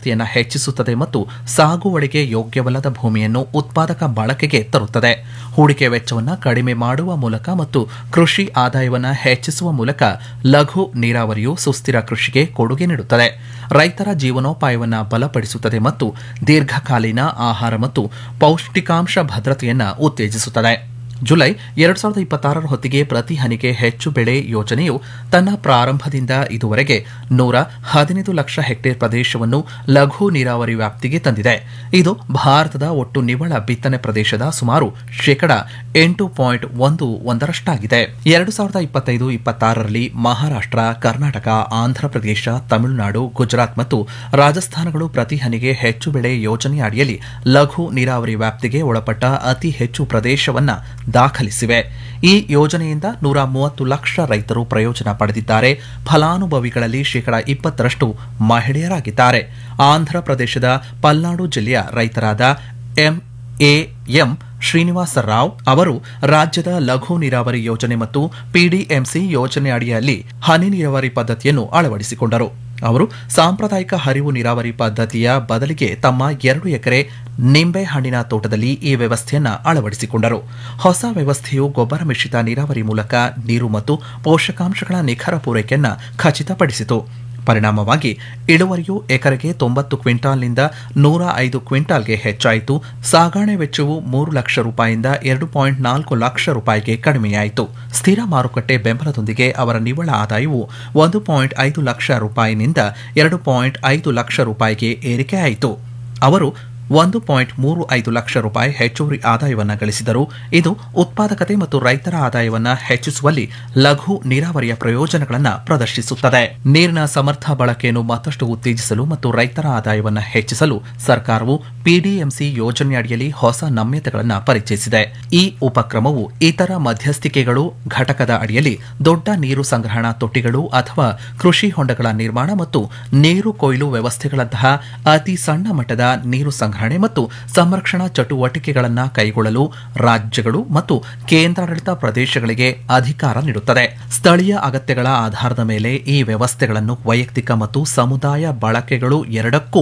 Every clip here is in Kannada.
ಫಲವತ್ತತೆಯನ್ನು ಹೆಚ್ಚಿಸುತ್ತದೆ ಮತ್ತು ಸಾಗುವಳಿಗೆ ಯೋಗ್ಯವಲ್ಲದ ಭೂಮಿಯನ್ನು ಉತ್ಪಾದಕ ಬಳಕೆಗೆ ತರುತ್ತದೆ ಹೂಡಿಕೆ ವೆಚ್ಚವನ್ನು ಕಡಿಮೆ ಮಾಡುವ ಮೂಲಕ ಮತ್ತು ಕೃಷಿ ಆದಾಯವನ್ನು ಹೆಚ್ಚಿಸುವ ಮೂಲಕ ಲಘು ನೀರಾವರಿಯು ಸುಸ್ಥಿರ ಕೃಷಿಗೆ ಕೊಡುಗೆ ನೀಡುತ್ತದೆ ರೈತರ ಜೀವನೋಪಾಯವನ್ನು ಬಲಪಡಿಸುತ್ತದೆ ಮತ್ತು ದೀರ್ಘಕಾಲೀನ ಆಹಾರ ಮತ್ತು ಪೌಷ್ಟಿಕಾಂಶ ಭದ್ರತೆಯನ್ನು ಉತ್ತೇಜಿಸುತ್ತದೆ ಜುಲೈ ಎರಡು ಸಾವಿರದ ಇಪ್ಪತ್ತಾರರ ಹೊತ್ತಿಗೆ ಪ್ರತಿ ಹನಿಗೆ ಹೆಚ್ಚು ಬೆಳೆ ಯೋಜನೆಯು ತನ್ನ ಪ್ರಾರಂಭದಿಂದ ಇದುವರೆಗೆ ನೂರ ಹದಿನೈದು ಲಕ್ಷ ಹೆಕ್ಟೇರ್ ಪ್ರದೇಶವನ್ನು ಲಘು ನೀರಾವರಿ ವ್ಯಾಪ್ತಿಗೆ ತಂದಿದೆ ಇದು ಭಾರತದ ಒಟ್ಟು ನಿವ್ವಳ ಬಿತ್ತನೆ ಪ್ರದೇಶದ ಸುಮಾರು ಶೇಕಡ ಎಂಟು ಪಾಯಿಂಟ್ ಒಂದು ಒಂದರಷ್ಟಾಗಿದೆ ಎರಡು ಸಾವಿರದ ಇಪ್ಪತ್ತೈದು ಇಪ್ಪತ್ತಾರರಲ್ಲಿ ಮಹಾರಾಷ್ಟ್ರ ಕರ್ನಾಟಕ ಆಂಧ್ರಪ್ರದೇಶ ತಮಿಳುನಾಡು ಗುಜರಾತ್ ಮತ್ತು ರಾಜಸ್ಥಾನಗಳು ಪ್ರತಿ ಹನಿಗೆ ಹೆಚ್ಚು ಬೆಳೆ ಯೋಜನೆಯ ಅಡಿಯಲ್ಲಿ ಲಘು ನೀರಾವರಿ ವ್ಯಾಪ್ತಿಗೆ ಒಳಪಟ್ಟ ಅತಿ ಹೆಚ್ಚು ಪ್ರದೇಶವನ್ನ ದಾಖಲಿಸಿವೆ ಈ ಯೋಜನೆಯಿಂದ ನೂರ ಮೂವತ್ತು ಲಕ್ಷ ರೈತರು ಪ್ರಯೋಜನ ಪಡೆದಿದ್ದಾರೆ ಫಲಾನುಭವಿಗಳಲ್ಲಿ ಶೇಕಡ ಇಪ್ಪತ್ತರಷ್ಟು ಮಹಿಳೆಯರಾಗಿದ್ದಾರೆ ಆಂಧ್ರಪ್ರದೇಶದ ಪಲ್ನಾಡು ಜಿಲ್ಲೆಯ ರೈತರಾದ ಎಂಎಎಂ ಶ್ರೀನಿವಾಸ ರಾವ್ ಅವರು ರಾಜ್ಯದ ಲಘು ನೀರಾವರಿ ಯೋಜನೆ ಮತ್ತು ಪಿಡಿಎಂಸಿ ಯೋಜನೆ ಅಡಿಯಲ್ಲಿ ಹನಿ ನೀರಾವರಿ ಪದ್ಧತಿಯನ್ನು ಅಳವಡಿಸಿಕೊಂಡರು ಅವರು ಸಾಂಪ್ರದಾಯಿಕ ಹರಿವು ನೀರಾವರಿ ಪದ್ಧತಿಯ ಬದಲಿಗೆ ತಮ್ಮ ಎರಡು ಎಕರೆ ನಿಂಬೆ ಹಣ್ಣಿನ ತೋಟದಲ್ಲಿ ಈ ವ್ಯವಸ್ಥೆಯನ್ನು ಅಳವಡಿಸಿಕೊಂಡರು ಹೊಸ ವ್ಯವಸ್ಥೆಯು ಗೊಬ್ಬರ ಮಿಶ್ರಿತ ನೀರಾವರಿ ಮೂಲಕ ನೀರು ಮತ್ತು ಪೋಷಕಾಂಶಗಳ ನಿಖರ ಪೂರೈಕೆಯನ್ನು ಖಚಿತಪಡಿಸಿತು ಪರಿಣಾಮವಾಗಿ ಇಳುವರಿಯು ಎಕರೆಗೆ ತೊಂಬತ್ತು ಕ್ವಿಂಟಾಲ್ನಿಂದ ನೂರ ಐದು ಕ್ವಿಂಟಾಲ್ಗೆ ಹೆಚ್ಚಾಯಿತು ಸಾಗಣೆ ವೆಚ್ಚವು ಮೂರು ಲಕ್ಷ ರೂಪಾಯಿಯಿಂದ ಎರಡು ಪಾಯಿಂಟ್ ನಾಲ್ಕು ಲಕ್ಷ ರೂಪಾಯಿಗೆ ಕಡಿಮೆಯಾಯಿತು ಸ್ಥಿರ ಮಾರುಕಟ್ಟೆ ಬೆಂಬಲದೊಂದಿಗೆ ಅವರ ನಿವ್ವಳ ಆದಾಯವು ಒಂದು ಪಾಯಿಂಟ್ ಐದು ಲಕ್ಷ ರೂಪಾಯಿನಿಂದ ಎರಡು ಪಾಯಿಂಟ್ ಐದು ಲಕ್ಷ ರೂಪಾಯಿಗೆ ಏರಿಕೆಯಾಯಿತು ಅವರು ಒಂದು ಪಾಯಿಂಟ್ ಮೂರು ಐದು ಲಕ್ಷ ರೂಪಾಯಿ ಹೆಚ್ಚುವರಿ ಆದಾಯವನ್ನು ಗಳಿಸಿದರು ಇದು ಉತ್ಪಾದಕತೆ ಮತ್ತು ರೈತರ ಆದಾಯವನ್ನು ಹೆಚ್ಚಿಸುವಲ್ಲಿ ಲಘು ನೀರಾವರಿಯ ಪ್ರಯೋಜನಗಳನ್ನು ಪ್ರದರ್ಶಿಸುತ್ತದೆ ನೀರಿನ ಸಮರ್ಥ ಬಳಕೆಯನ್ನು ಮತ್ತಷ್ಟು ಉತ್ತೇಜಿಸಲು ಮತ್ತು ರೈತರ ಆದಾಯವನ್ನು ಹೆಚ್ಚಿಸಲು ಸರ್ಕಾರವು ಪಿಡಿಎಂಸಿ ಯೋಜನೆಯಡಿಯಲ್ಲಿ ಹೊಸ ನಮ್ಯತೆಗಳನ್ನು ಪರಿಚಯಿಸಿದೆ ಈ ಉಪಕ್ರಮವು ಇತರ ಮಧ್ಯಸ್ಥಿಕೆಗಳು ಘಟಕದ ಅಡಿಯಲ್ಲಿ ದೊಡ್ಡ ನೀರು ಸಂಗ್ರಹಣಾ ತೊಟ್ಟಿಗಳು ಅಥವಾ ಕೃಷಿ ಹೊಂಡಗಳ ನಿರ್ಮಾಣ ಮತ್ತು ನೀರು ಕೊಯ್ಲು ವ್ಯವಸ್ಥೆಗಳಂತಹ ಅತಿ ಸಣ್ಣ ಮಟ್ಟದ ನೀರು ಸಂಗ್ರಹಣೆ ಮತ್ತು ಸಂರಕ್ಷಣಾ ಚಟುವಟಿಕೆಗಳನ್ನು ಕೈಗೊಳ್ಳಲು ರಾಜ್ಯಗಳು ಮತ್ತು ಕೇಂದ್ರಾಡಳಿತ ಪ್ರದೇಶಗಳಿಗೆ ಅಧಿಕಾರ ನೀಡುತ್ತದೆ ಸ್ಥಳೀಯ ಅಗತ್ಯಗಳ ಆಧಾರದ ಮೇಲೆ ಈ ವ್ಯವಸ್ಥೆಗಳನ್ನು ವೈಯಕ್ತಿಕ ಮತ್ತು ಸಮುದಾಯ ಬಳಕೆಗಳು ಎರಡಕ್ಕೂ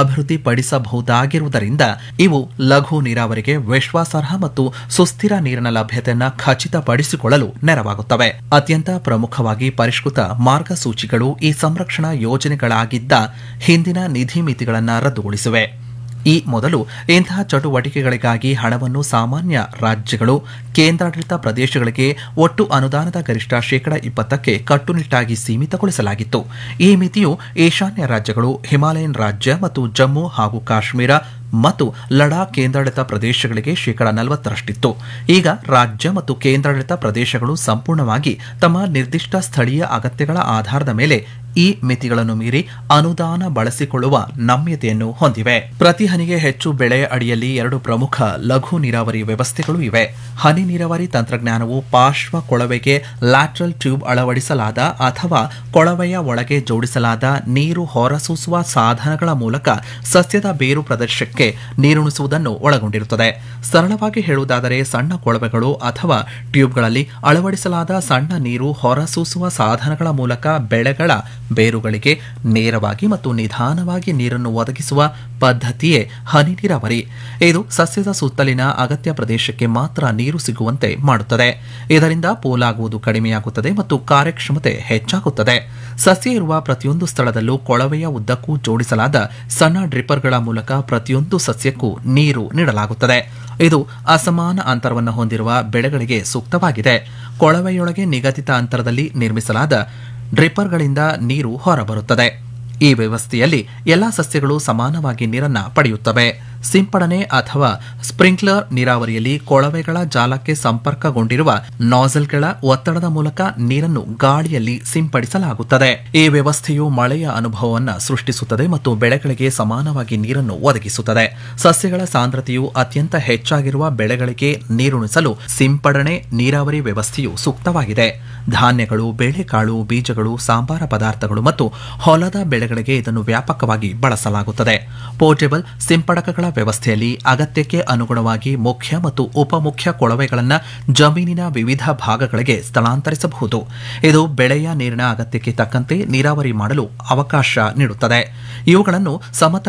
ಅಭಿವೃದ್ಧಿಪಡಿಸಬಹುದಾಗಿರುವುದರಿಂದ ಇವು ಲಘು ನೀರಾವರಿಗೆ ವಿಶ್ವಾಸಾರ್ಹ ಮತ್ತು ಸುಸ್ಥಿರ ನೀರಿನ ಲಭ್ಯತೆಯನ್ನು ಖಚಿತಪಡಿಸಿಕೊಳ್ಳಲು ನೆರವಾಗುತ್ತವೆ ಅತ್ಯಂತ ಪ್ರಮುಖವಾಗಿ ಪರಿಷ್ಕೃತ ಮಾರ್ಗಸೂಚಿಗಳು ಈ ಸಂರಕ್ಷಣಾ ಯೋಜನೆಗಳಾಗಿದ್ದ ಹಿಂದಿನ ನಿಧಿ ಮಿತಿಗಳನ್ನು ರದ್ದುಗೊಳಿಸಿವೆ ಈ ಮೊದಲು ಇಂತಹ ಚಟುವಟಿಕೆಗಳಿಗಾಗಿ ಹಣವನ್ನು ಸಾಮಾನ್ಯ ರಾಜ್ಯಗಳು ಕೇಂದ್ರಾಡಳಿತ ಪ್ರದೇಶಗಳಿಗೆ ಒಟ್ಟು ಅನುದಾನದ ಗರಿಷ್ಠ ಶೇಕಡ ಇಪ್ಪತ್ತಕ್ಕೆ ಕಟ್ಟುನಿಟ್ಟಾಗಿ ಸೀಮಿತಗೊಳಿಸಲಾಗಿತ್ತು ಈ ಮಿತಿಯು ಈಶಾನ್ಯ ರಾಜ್ಯಗಳು ಹಿಮಾಲಯನ್ ರಾಜ್ಯ ಮತ್ತು ಜಮ್ಮು ಹಾಗೂ ಕಾಶ್ಮೀರ ಮತ್ತು ಲಡಾಖ್ ಕೇಂದ್ರಾಡಳಿತ ಪ್ರದೇಶಗಳಿಗೆ ಶೇಕಡ ನಲವತ್ತರಷ್ಟಿತ್ತು ಈಗ ರಾಜ್ಯ ಮತ್ತು ಕೇಂದ್ರಾಡಳಿತ ಪ್ರದೇಶಗಳು ಸಂಪೂರ್ಣವಾಗಿ ತಮ್ಮ ನಿರ್ದಿಷ್ಟ ಸ್ಥಳೀಯ ಅಗತ್ಯಗಳ ಆಧಾರದ ಮೇಲೆ ಈ ಮಿತಿಗಳನ್ನು ಮೀರಿ ಅನುದಾನ ಬಳಸಿಕೊಳ್ಳುವ ನಮ್ಯತೆಯನ್ನು ಹೊಂದಿವೆ ಪ್ರತಿ ಹನಿಗೆ ಹೆಚ್ಚು ಬೆಳೆ ಅಡಿಯಲ್ಲಿ ಎರಡು ಪ್ರಮುಖ ಲಘು ನೀರಾವರಿ ವ್ಯವಸ್ಥೆಗಳು ಇವೆ ಹನಿ ನೀರಾವರಿ ತಂತ್ರಜ್ಞಾನವು ಪಾರ್ಶ್ವ ಕೊಳವೆಗೆ ಲ್ಯಾಟ್ರಲ್ ಟ್ಯೂಬ್ ಅಳವಡಿಸಲಾದ ಅಥವಾ ಕೊಳವೆಯ ಒಳಗೆ ಜೋಡಿಸಲಾದ ನೀರು ಹೊರಸೂಸುವ ಸಾಧನಗಳ ಮೂಲಕ ಸಸ್ಯದ ಬೇರು ಪ್ರದೇಶಕ್ಕೆ ನೀರುಣಿಸುವುದನ್ನು ಒಳಗೊಂಡಿರುತ್ತದೆ ಸರಳವಾಗಿ ಹೇಳುವುದಾದರೆ ಸಣ್ಣ ಕೊಳವೆಗಳು ಅಥವಾ ಟ್ಯೂಬ್ಗಳಲ್ಲಿ ಅಳವಡಿಸಲಾದ ಸಣ್ಣ ನೀರು ಹೊರಸೂಸುವ ಸಾಧನಗಳ ಮೂಲಕ ಬೆಳೆಗಳ ಬೇರುಗಳಿಗೆ ನೇರವಾಗಿ ಮತ್ತು ನಿಧಾನವಾಗಿ ನೀರನ್ನು ಒದಗಿಸುವ ಪದ್ಧತಿಯೇ ಹನಿ ನೀರಾವರಿ ಇದು ಸಸ್ಯದ ಸುತ್ತಲಿನ ಅಗತ್ಯ ಪ್ರದೇಶಕ್ಕೆ ಮಾತ್ರ ನೀರು ಸಿಗುವಂತೆ ಮಾಡುತ್ತದೆ ಇದರಿಂದ ಪೋಲಾಗುವುದು ಕಡಿಮೆಯಾಗುತ್ತದೆ ಮತ್ತು ಕಾರ್ಯಕ್ಷಮತೆ ಹೆಚ್ಚಾಗುತ್ತದೆ ಸಸ್ಯ ಇರುವ ಪ್ರತಿಯೊಂದು ಸ್ಥಳದಲ್ಲೂ ಕೊಳವೆಯ ಉದ್ದಕ್ಕೂ ಜೋಡಿಸಲಾದ ಸಣ್ಣ ಡ್ರಿಪ್ಪರ್ಗಳ ಮೂಲಕ ಪ್ರತಿಯೊಂದು ಸಸ್ಯಕ್ಕೂ ನೀರು ನೀಡಲಾಗುತ್ತದೆ ಇದು ಅಸಮಾನ ಅಂತರವನ್ನು ಹೊಂದಿರುವ ಬೆಳೆಗಳಿಗೆ ಸೂಕ್ತವಾಗಿದೆ ಕೊಳವೆಯೊಳಗೆ ನಿಗದಿತ ಅಂತರದಲ್ಲಿ ನಿರ್ಮಿಸಲಾದ ಡ್ರಿಪ್ಪರ್ಗಳಿಂದ ನೀರು ಹೊರಬರುತ್ತದೆ ಈ ವ್ಯವಸ್ಥೆಯಲ್ಲಿ ಎಲ್ಲಾ ಸಸ್ಯಗಳು ಸಮಾನವಾಗಿ ನೀರನ್ನ ಪಡೆಯುತ್ತವೆ ಸಿಂಪಡಣೆ ಅಥವಾ ಸ್ಪ್ರಿಂಕ್ಲರ್ ನೀರಾವರಿಯಲ್ಲಿ ಕೊಳವೆಗಳ ಜಾಲಕ್ಕೆ ಸಂಪರ್ಕಗೊಂಡಿರುವ ನಾಸಲ್ಗಳ ಒತ್ತಡದ ಮೂಲಕ ನೀರನ್ನು ಗಾಳಿಯಲ್ಲಿ ಸಿಂಪಡಿಸಲಾಗುತ್ತದೆ ಈ ವ್ಯವಸ್ಥೆಯು ಮಳೆಯ ಅನುಭವವನ್ನು ಸೃಷ್ಟಿಸುತ್ತದೆ ಮತ್ತು ಬೆಳೆಗಳಿಗೆ ಸಮಾನವಾಗಿ ನೀರನ್ನು ಒದಗಿಸುತ್ತದೆ ಸಸ್ಯಗಳ ಸಾಂದ್ರತೆಯು ಅತ್ಯಂತ ಹೆಚ್ಚಾಗಿರುವ ಬೆಳೆಗಳಿಗೆ ನೀರುಣಿಸಲು ಸಿಂಪಡಣೆ ನೀರಾವರಿ ವ್ಯವಸ್ಥೆಯು ಸೂಕ್ತವಾಗಿದೆ ಧಾನ್ಯಗಳು ಬೇಳೆಕಾಳು ಬೀಜಗಳು ಸಾಂಬಾರ ಪದಾರ್ಥಗಳು ಮತ್ತು ಹೊಲದ ಬೆಳೆಗಳಿಗೆ ಇದನ್ನು ವ್ಯಾಪಕವಾಗಿ ಬಳಸಲಾಗುತ್ತದೆ ಪೋರ್ಟೇಬಲ್ ಸಿಂಪಡಕಗಳ ವ್ಯವಸ್ಥೆಯಲ್ಲಿ ಅಗತ್ಯಕ್ಕೆ ಅನುಗುಣವಾಗಿ ಮುಖ್ಯ ಮತ್ತು ಉಪಮುಖ್ಯ ಕೊಳವೆಗಳನ್ನು ಜಮೀನಿನ ವಿವಿಧ ಭಾಗಗಳಿಗೆ ಸ್ಥಳಾಂತರಿಸಬಹುದು ಇದು ಬೆಳೆಯ ನೀರಿನ ಅಗತ್ಯಕ್ಕೆ ತಕ್ಕಂತೆ ನೀರಾವರಿ ಮಾಡಲು ಅವಕಾಶ ನೀಡುತ್ತದೆ ಇವುಗಳನ್ನು ಸಮತಟ್ಟ